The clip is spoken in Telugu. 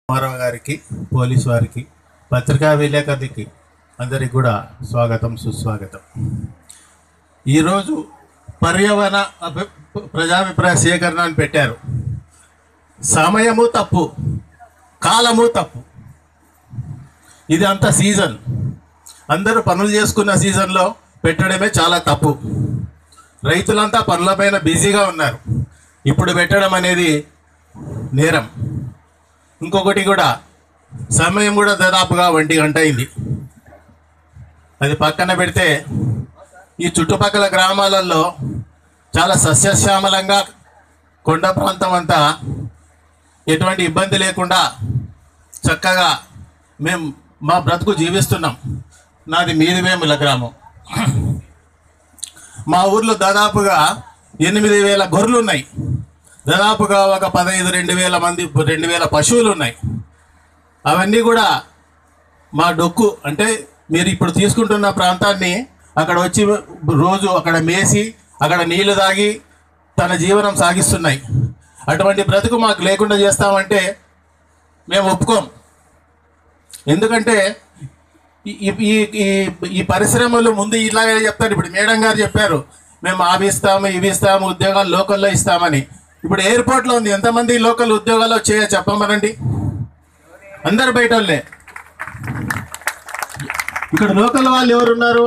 రామారావు గారికి పోలీస్ వారికి పత్రికా విలేకరికి అందరికి కూడా స్వాగతం సుస్వాగతం ఈరోజు పర్యావరణ అభి- ప్రజాభిప్రాయ సేకరణ అని పెట్టారు సమయము తప్పు కాలము తప్పు ఇది అంత సీజన్ అందరూ పనులు చేసుకున్న సీజన్లో పెట్టడమే చాలా తప్పు రైతులంతా పనులపైన బిజీగా ఉన్నారు ఇప్పుడు పెట్టడం అనేది నేరం ఇంకొకటి కూడా సమయం కూడా దాదాపుగా ఒంటి గంట అయింది అది పక్కన పెడితే ఈ చుట్టుపక్కల గ్రామాలలో చాలా సస్యశ్యామలంగా కొండ ప్రాంతం అంతా ఎటువంటి ఇబ్బంది లేకుండా చక్కగా మేము మా బ్రతుకు జీవిస్తున్నాం నాది మీది వేముల గ్రామం మా ఊర్లో దాదాపుగా ఎనిమిది వేల గొర్రెలు ఉన్నాయి దాదాపుగా ఒక పదహైదు రెండు వేల మంది రెండు వేల పశువులు ఉన్నాయి అవన్నీ కూడా మా డొక్కు అంటే మీరు ఇప్పుడు తీసుకుంటున్న ప్రాంతాన్ని అక్కడ వచ్చి రోజు అక్కడ మేసి అక్కడ నీళ్లు తాగి తన జీవనం సాగిస్తున్నాయి అటువంటి బ్రతుకు మాకు లేకుండా చేస్తామంటే మేము ఒప్పుకోం ఎందుకంటే ఈ- ఈ ఈ- ఈ- ఈ పరిశ్రమలు ముందు ఇలాగే చెప్తారు ఇప్పుడు మేడం గారు చెప్పారు మేము అవి ఇస్తాము ఇవి ఇస్తాము ఉద్యోగాలు లోకల్లో ఇస్తామని ఇప్పుడు ఎయిర్పోర్ట్లో ఉంది ఎంతమంది లోకల్ ఉద్యోగాలు వచ్చాయో చెప్పమనండి అందరు బయట వాళ్ళే ఇక్కడ లోకల్ వాళ్ళు ఎవరున్నారు